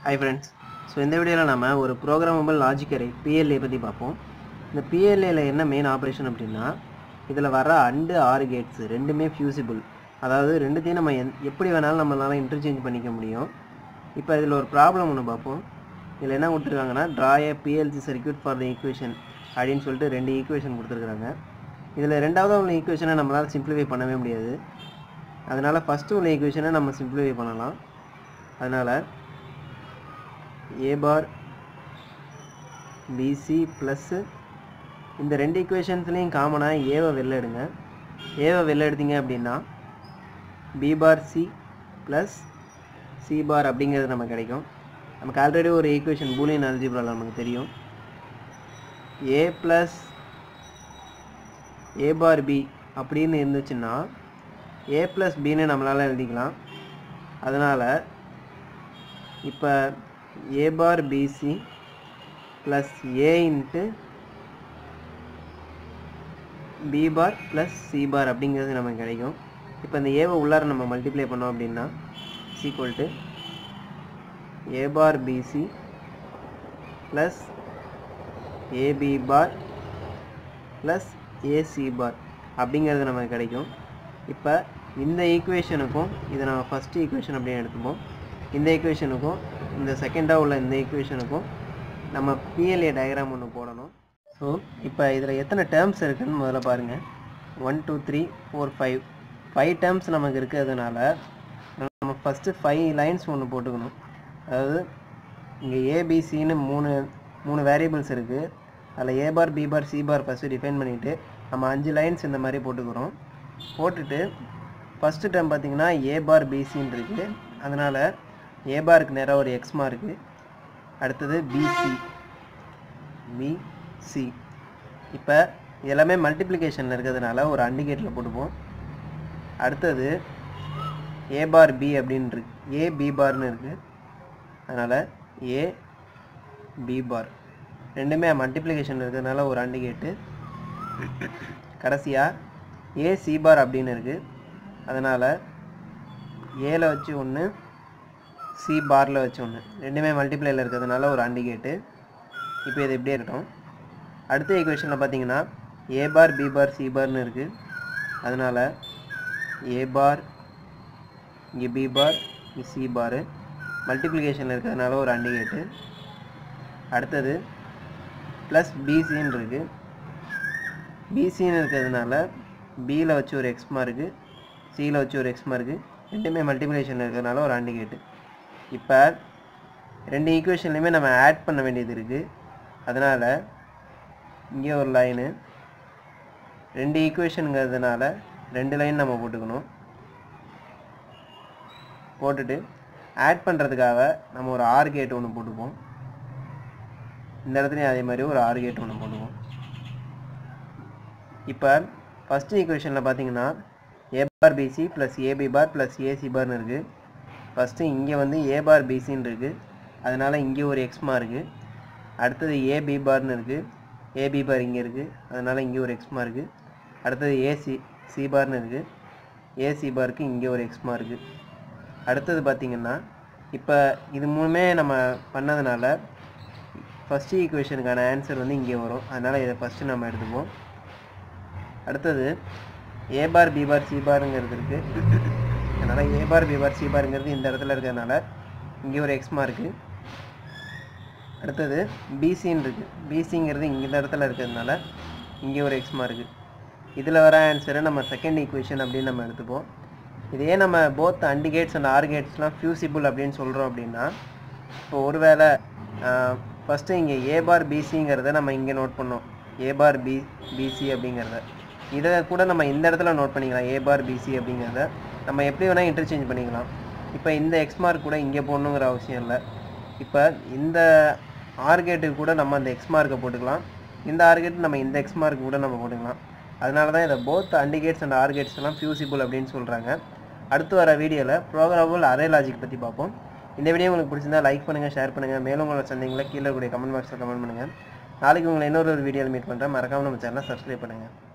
hi friends so இந்த வீடியோவில் நம்ம ஒரு ப்ரோக்ராமபிள் லாஜிக் அரே பிஎல்ஏ பற்றி பார்ப்போம் இந்த பிஎல்ஏல என்ன மெயின் ஆப்ரேஷன் அப்படின்னா இதில் வர அண்டு ஆறு கேட்ஸ் ரெண்டுமே ஃபியூசிபிள் அதாவது ரெண்டுத்தையும் நம்ம எந் எப்படி வேணாலும் நம்மளால இன்டர்சேஞ்ச் பண்ணிக்க முடியும் இப்போ இதில் ஒரு ப்ராப்ளம் ஒன்று பார்ப்போம் இதில் என்ன கொடுத்துருக்காங்கன்னா draw a PLC circuit for the equation அப்படின்னு சொல்லிட்டு ரெண்டு ஈக்குவேஷன் கொடுத்துருக்குறாங்க இதில் ரெண்டாவது உள்ள ஈக்குவேஷனை நம்மளால் சிம்பிளிஃபை பண்ணவே முடியாது அதனால் ஃபஸ்ட்டு உள்ள ஈக்குவேஷனை நம்ம சிம்பிளிஃபை பண்ணலாம் அதனால் ஏ பார் பிசி ப்ளஸ்ஸு இந்த ரெண்டு ஈக்குவேஷன்ஸ்லேயும் காமனாக ஏவை வெளில எடுங்க ஏவை வெளில எடுத்தீங்க அப்படின்னா B bar C plus C bar அப்படிங்கிறது நமக்கு கிடைக்கும் நமக்கு ஆல்ரெடி ஒரு ஈக்குவேஷன் பூலியன் அல்ஜிப்ராவில் நமக்கு தெரியும் ஏ ப்ளஸ் ஏ பார் பி அப்படின்னு இருந்துச்சுன்னா ஏ ப்ளஸ் பின்னு நம்மளால் எழுதிக்கலாம் அதனால் இப்போ A bar BC plus A into B bar plus C bar அப்படிங்கிறது நமக்கு கிடைக்கும் இப்போ இந்த ஏவை உள்ளார நம்ம மல்டிப்ளை பண்ணோம் அப்படின்னா equal to A bar BC plus AB bar plus AC bar அப்படிங்கிறது நமக்கு கிடைக்கும் இப்போ இந்த ஈக்குவேஷனுக்கும் இதை நம்ம ஃபஸ்ட்டு ஈக்குவேஷன் அப்படின்னு எடுத்துப்போம் இந்த ஈக்குவேஷனுக்கும் இந்த செகண்டாக உள்ள இந்த ஈக்குவேஷனுக்கும் நம்ம பிஎல்ஏ டயக்ராம் ஒன்று போடணும் ஸோ இப்போ இதில் எத்தனை டேர்ம்ஸ் இருக்குதுன்னு முதல்ல பாருங்கள் one two three four five five terms நமக்கு இருக்கிறதுனால நம்ம ஃபஸ்ட்டு ஃபைவ் லைன்ஸ் ஒன்று போட்டுக்கணும் அதாவது இங்கே ஏபிசின்னு மூணு மூணு வேரியபிள்ஸ் இருக்குது அதில் A bar B bar C bar first define பண்ணிவிட்டு நம்ம அஞ்சு லைன்ஸ் இந்த மாதிரி போட்டுக்கிறோம் போட்டுட்டு ஃபஸ்ட்டு டேர்ம் பார்த்திங்கன்னா ஏ பார் பிசின்னு இருக்குது அதனால் ஏ பாருக்கு நேராக ஒரு எக்ஸ் மார்க்கு அடுத்தது பிசி பிசி இப்போ எல்லாமே மல்டிப்ளிகேஷனில் இருக்கிறதுனால ஒரு அண்டிகேட்டில் போட்டுப்போம் அடுத்தது ஏ பார் பி அப்படின்னு இருக்கு ஏ பி பார்னு இருக்குது அதனால் ஏ பி பார் ரெண்டுமே மல்டிப்ளிகேஷன் இருக்கிறதுனால ஒரு அண்டிகேட்டு கடைசியாக ஏ சி பார் அப்படின்னு இருக்குது அதனால் ஏல வச்சு ஒன்று சி பாரில் வச்சு ஒன்று ரெண்டுமே மல்டிப்ளையில் இருக்கிறதுனால ஒரு அண்டிகேட்டு இப்போ இது இப்படியே இருக்கட்டும் அடுத்த ஈக்குவேஷனில் பார்த்தீங்கன்னா A bar B bar C பார்னு இருக்குது அதனால் ஏ பார் இங்கே பி பார் இங்கே சி பாரு மல்டிப்ளிகேஷனில் இருக்கிறதுனால ஒரு அண்டிகேட்டு அடுத்தது ப்ளஸ் பிசின்னு இருக்குது பிசின்னு இருக்கிறதுனால பியில் வச்சு ஒரு எக்ஸ் மார்க்கு சியில் வச்சு ஒரு எக்ஸ் மார்க்கு ரெண்டுமே மல்டிப்ளிகேஷன் இருக்கிறதுனால ஒரு அண்டிகேட்டு இப்போ ரெண்டு ஈக்குவேஷன்லையுமே நம்ம ஆட் பண்ண வேண்டியது இருக்குது அதனால் இங்கே ஒரு லைனு ரெண்டு ஈக்குவேஷனுங்கிறதுனால ரெண்டு லைன் நம்ம போட்டுக்கணும் போட்டுட்டு ஆட் பண்ணுறதுக்காக நம்ம ஒரு ஆறு கேட் ஒன்று போட்டுப்போம் இந்த இடத்துலையும் அதே மாதிரி ஒரு ஆறு கேட் ஒன்று போட்டுப்போம் இப்போ ஃபஸ்ட்டு ஈக்குவேஷனில் பார்த்தீங்கன்னா A bar BC plus AB bar plus AC பார்னு இருக்குது ஃபஸ்ட்டு இங்கே வந்து ஏ பார் பிசின்னு இருக்குது அதனால் இங்கே ஒரு எக்ஸ்மா இருக்குது அடுத்தது ஏபி பார்னு இருக்குது ஏபி பார் இங்கே இருக்குது அதனால் இங்கே ஒரு எக்ஸ்மா இருக்குது அடுத்தது ஏசி சி பார்னு இருக்குது ஏசி பாருக்கு இங்கே ஒரு எக்ஸ்மா இருக்குது அடுத்தது பார்த்திங்கன்னா இப்போ இது மூணுமே நம்ம பண்ணதுனால ஃபஸ்ட்டு ஈக்குவேஷனுக்கான ஆன்சர் வந்து இங்கே வரும் அதனால் இதை ஃபஸ்ட்டு நம்ம எடுத்துப்போம் அடுத்தது ஏ பார் பி பார் சி பாருங்கிறது இருக்குது அதனால் ஏ பார் பி பார் சி பாருங்கிறது இந்த இடத்துல இருக்கிறதுனால இங்கே ஒரு எக்ஸ்மா இருக்குது அடுத்தது பிசின்னு இருக்குது பிசிங்கிறது இங்கே இந்த இடத்துல இருக்கிறதுனால இங்கே ஒரு எக்ஸ்மா இருக்குது இதில் வர ஆன்சரை நம்ம செகண்ட் ஈக்குவேஷன் அப்படின்னு நம்ம எடுத்துப்போம் இதே நம்ம போத் அண்டிகேட்ஸ் அண்ட் ஆர்கேட்ஸ்லாம் ஃபியூசிபிள் அப்படின்னு சொல்கிறோம் அப்படின்னா இப்போ ஒருவேளை ஃபஸ்ட்டு இங்கே ஏ பார் பிசிங்கிறத நம்ம இங்கே நோட் பண்ணோம் ஏ பார் பி பிசி அப்படிங்கிறத இதை கூட நம்ம இந்த இடத்துல நோட் பண்ணிக்கலாம் ஏ பார் பிசி அப்படிங்கிறத நம்ம எப்படி வேணால் இன்டர்சேஞ்ச் பண்ணிக்கலாம் இப்போ இந்த எக்ஸ் மார்க் கூட இங்கே போடணுங்கிற அவசியம் இல்லை இப்போ இந்த ஆர்கேட்டுக்கு கூட நம்ம அந்த எக்ஸ் மார்க்கை போட்டுக்கலாம் இந்த ஆர்கேட் நம்ம இந்த எக்ஸ் மார்க் கூட நம்ம போட்டுக்கலாம் அதனால தான் இதை போத் அண்டிகேட்ஸ் அண்ட் ஆர்கேட்ஸ் எல்லாம் ஃபியூசிபிள் அப்படின்னு சொல்கிறாங்க அடுத்து வர வீடியோவில் ப்ரோக்ராமபிள் அரே லாஜிக் பற்றி பார்ப்போம் இந்த வீடியோ உங்களுக்கு பிடிச்சிருந்தா லைக் பண்ணுங்கள் ஷேர் பண்ணுங்கள் மேலும் உங்களோட சந்தேகங்களை கீழே கூடிய கமெண்ட் பாக்ஸில் கமெண்ட் பண்ணுங்கள் நாளைக்கு உங்களை இன்னொரு ஒரு வீடியோவில் மீட் பண்ணுறேன் மறக்காமல் நம்ம சேனலை சப்ஸ்கிரைப் பண்ணுங்கள்